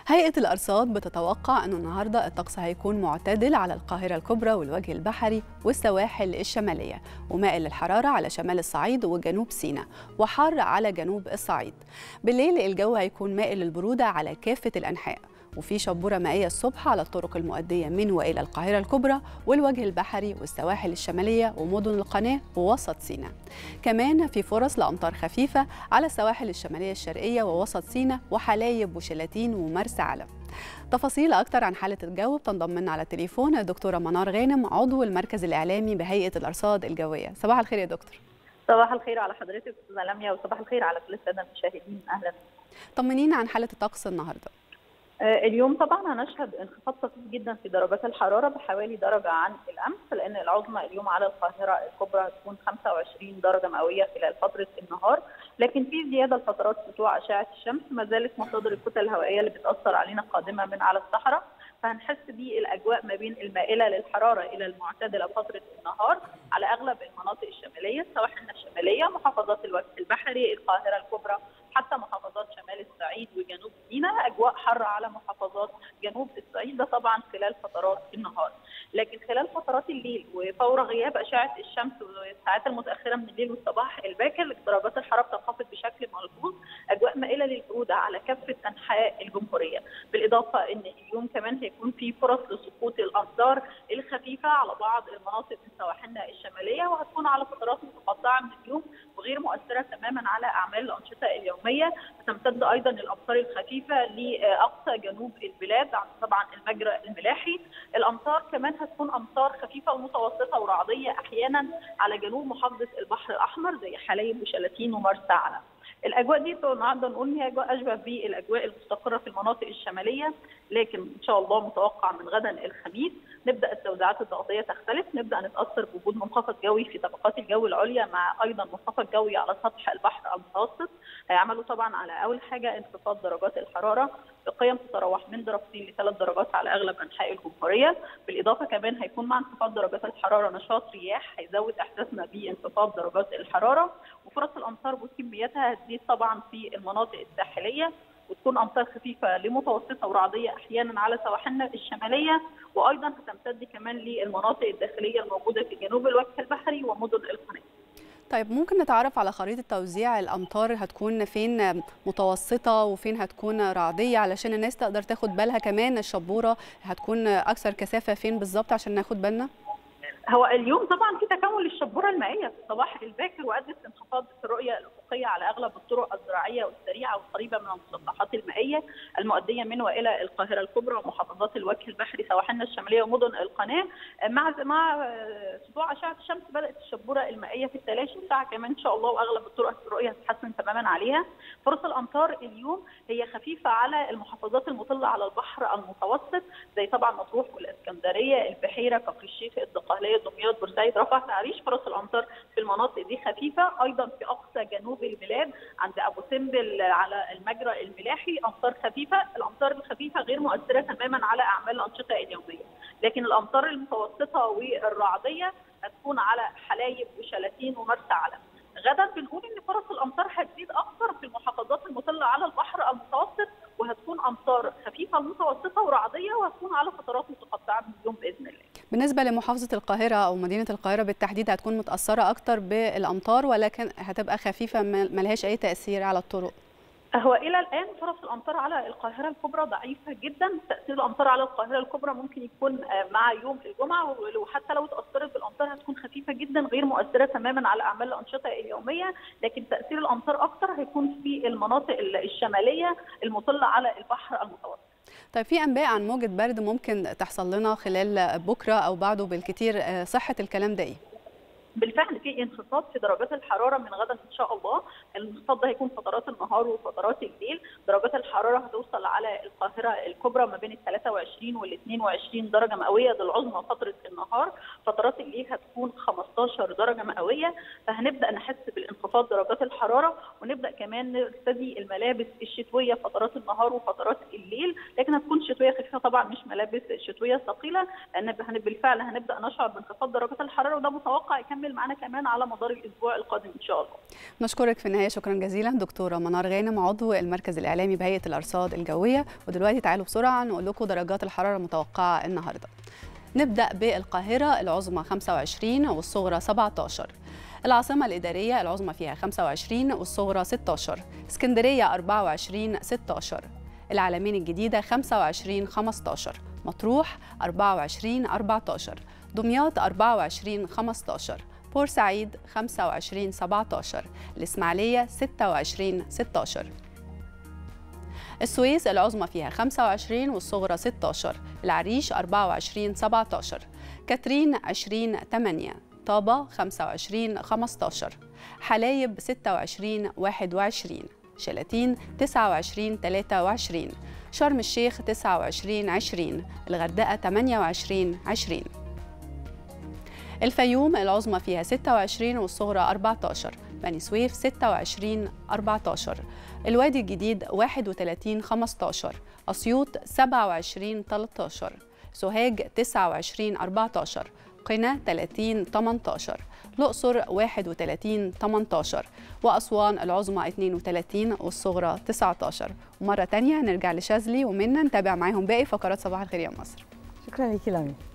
هيئة الأرصاد بتتوقع أن النهاردة الطقس هيكون معتدل على القاهرة الكبرى والوجه البحري والسواحل الشمالية ومائل للحرارة على شمال الصعيد وجنوب سيناء وحار على جنوب الصعيد بالليل الجو هيكون مائل للبرودة على كافة الأنحاء وفي شبورة مائية الصبح على الطرق المؤدية من وإلى القاهرة الكبرى والوجه البحري والسواحل الشمالية ومدن القناة ووسط سيناء كمان في فرص لأمطار خفيفة على السواحل الشمالية الشرقية ووسط سيناء وحلايب وشلاتين ومرسى علم تفاصيل أكتر عن حالة الجو بتنضم لنا على التليفون دكتورة منار غانم عضو المركز الإعلامي بهيئة الأرصاد الجوية صباح الخير يا دكتور صباح الخير على حضرتك استاذه لميا وصباح الخير على كل الساده المشاهدين اهلا طمنينا عن حالة الطقس النهارده اليوم طبعا هنشهد انخفاض طفيف جدا في درجات الحراره بحوالي درجه عن الامس لان العظمى اليوم على القاهره الكبرى هتكون 25 درجه مئويه خلال فتره النهار لكن في زياده لفترات سطوع اشعه الشمس ما زالت مصادر الكتل الهوائيه اللي بتاثر علينا قادمه من على الصحراء فهنحس بالاجواء ما بين المائله للحراره الى المعتدله فتره النهار على اغلب المناطق الشماليه سواحلنا الشماليه محافظات الوجه البحري القاهره الكبرى حتى محافظات شمال الصعيد وجنوب سيناء اجواء حاره على محافظات جنوب الصعيد ده طبعا خلال فترات النهار لكن خلال فترات الليل وفور غياب اشعه الشمس والساعات المتاخره من الليل والصباح الباكر درجات الحراره بتنخفض بشكل ملحوظ اجواء مائله للبروده على كافه انحاء الجمهوريه بالاضافه ان اليوم كمان هيكون في فرص لسقوط الامطار الخفيفه على بعض المناطق من سواحلنا الشماليه وهتكون على فترات متقطعه من اليوم وغير مؤثره تماما على اعمال الانشطه اليوميه تمتد ايضا الامطار الخفيفه لاقصى جنوب البلاد عن طبعا المجرى الملاحي الامطار كمان هتكون امطار خفيفه ومتوسطه ورعديه احيانا على جنوب محافظه البحر الاحمر زي حلايب وشلاتين ومرسى علم الاجواء دي نقدر نقول ان هي اجواء اشبه بالاجواء المستقره في المناطق الشماليه لكن ان شاء الله متوقع من غدا الخميس نبدا التوزيعات الضغطيه تختلف نبدا نتاثر بوجود منخفض جوي في طبقات الجو العليا مع ايضا منخفض جوي على سطح البحر المتوسط هيعملوا طبعا على اول حاجه انخفاض درجات الحراره بقيم تتراوح من درجتين لثلاث درجات على اغلب انحاء الجمهوريه بالاضافه كمان هيكون مع انخفاض درجات الحراره نشاط رياح هيزود احساسنا بانخفاض درجات الحراره وفرص الامطار وكمياتها هتزيد طبعا في المناطق الساحليه وتكون امطار خفيفه لمتوسطه ورعديه احيانا على سواحلنا الشماليه وايضا هتمتد كمان للمناطق الداخليه الموجوده في جنوب الوجه البحري ومدن القناه. طيب ممكن نتعرف على خريطه توزيع الامطار هتكون فين متوسطه وفين هتكون رعديه علشان الناس تقدر تاخد بالها كمان الشبوره هتكون اكثر كثافه فين بالظبط عشان ناخد بالنا؟ هو اليوم طبعا في تكون للشبوره المائيه في الصباح الباكر وادت لانخفاض في الرؤيه الافقيه على اغلب الطرق الزراعيه والسريعه والقريبه من المسطحات المائيه المؤديه من والى القاهره الكبرى ومحافظات الوجه البحري سواحلنا الشماليه ومدن القناه مع مع سطوع اشعه الشمس بدات الشبوره المائيه في التلاشي ساعه كمان ان شاء الله واغلب الطرق الرؤيه هتتحسن تماما عليها فرص الامطار اليوم هي خفيفه على المحافظات المطله على البحر المتوسط زي طبعا مطروح والاسكندريه البحيره كفر الشيخ الدقهليه دمياط بورسعيد رفح العريش فرص الامطار في المناطق دي خفيفه ايضا في اقصى جنوب البلاد عند ابو سمبل على المجرى الملاحي امطار خفيفه الامطار الخفيفه غير مؤثره تماما على اعمال الانشطه اليوميه لكن الامطار المتوسطه والرعديه هتكون على حلايب وشلاتين ومرسى علم غدا بنقول ان فرص الامطار هتزيد اكثر في المحافظات المطله على البحر المتوسط وهتكون امطار خفيفه متوسطه ورعديه وهتكون على فترات متقطعه من اليوم باذن الله. بالنسبه لمحافظه القاهره او مدينه القاهره بالتحديد هتكون متاثره اكتر بالامطار ولكن هتبقى خفيفه ملهاش اي تاثير على الطرق. هو الى الان فرص الامطار على القاهره الكبرى ضعيفه جدا تاثير الامطار على القاهره الكبرى ممكن يكون مع يوم الجمعه وحتى لو تاثرت بالامطار هتكون خفيفه جدا غير مؤثره تماما على اعمال الانشطه اليوميه لكن تاثير الامطار اكثر هيكون في المناطق الشماليه المطله على البحر المتوسط طيب في انباء عن موجه برد ممكن تحصل لنا خلال بكره او بعده بالكثير صحه الكلام ده ايه بالفعل في انخفاض في درجات الحراره من غدا ان شاء الله الانخفاض ده هيكون فترات النهار وفترات الليل درجات الحراره هتوصل على القاهره الكبرى ما بين ال 23 وال 22 درجه مئويه ده العظمى فتره النهار فترات الليل هتكون 15 درجه مئويه فهنبدا نحس بالانخفاض درجات الحراره ونبدا كمان نرتدي الملابس الشتويه فترات النهار وفترات الليل لكن هتكون شتويه خفيفه طبعا مش ملابس شتويه ثقيله لان بالفعل هنبدا نشعر بانخفاض درجات الحراره وده متوقع يكمل هتكمل معانا كمان على مدار الاسبوع القادم ان شاء الله نشكرك في النهايه شكرا جزيلا دكتوره منار غانم عضو المركز الاعلامي بهيئه الارصاد الجويه ودلوقتي تعالوا بسرعه نقول لكم درجات الحراره المتوقعه النهارده نبدا بالقاهره العظمى 25 والصغرى 17 العاصمة الإدارية العظمى فيها 25 والصغرى 16 اسكندرية 24 16 العالمين الجديدة 25 15 مطروح 24 14 دمياط 24 15 بورسعيد 25 17 الإسماعيلية 26 16 السويس العظمى فيها 25 والصغرى 16 العريش 24 17 كاترين 20 8 طابة 25 15 حلايب 26 21 شلاتين 29 23 شرم الشيخ 29 20 الغردقة 28 20 الفيوم العظمى فيها 26 والصغرى 14 بني سويف 26 14 الوادي الجديد 31 15 أسيوط 27 13 سوهاج 29 14 قنا 30 18 الأقصر 31 18 وأسوان العظمى 32 والصغرى 19 ومرة تانية هنرجع لشاذلي ومنا نتابع معاهم باقي فقرات صباح الخير يا مصر شكرا لك لمي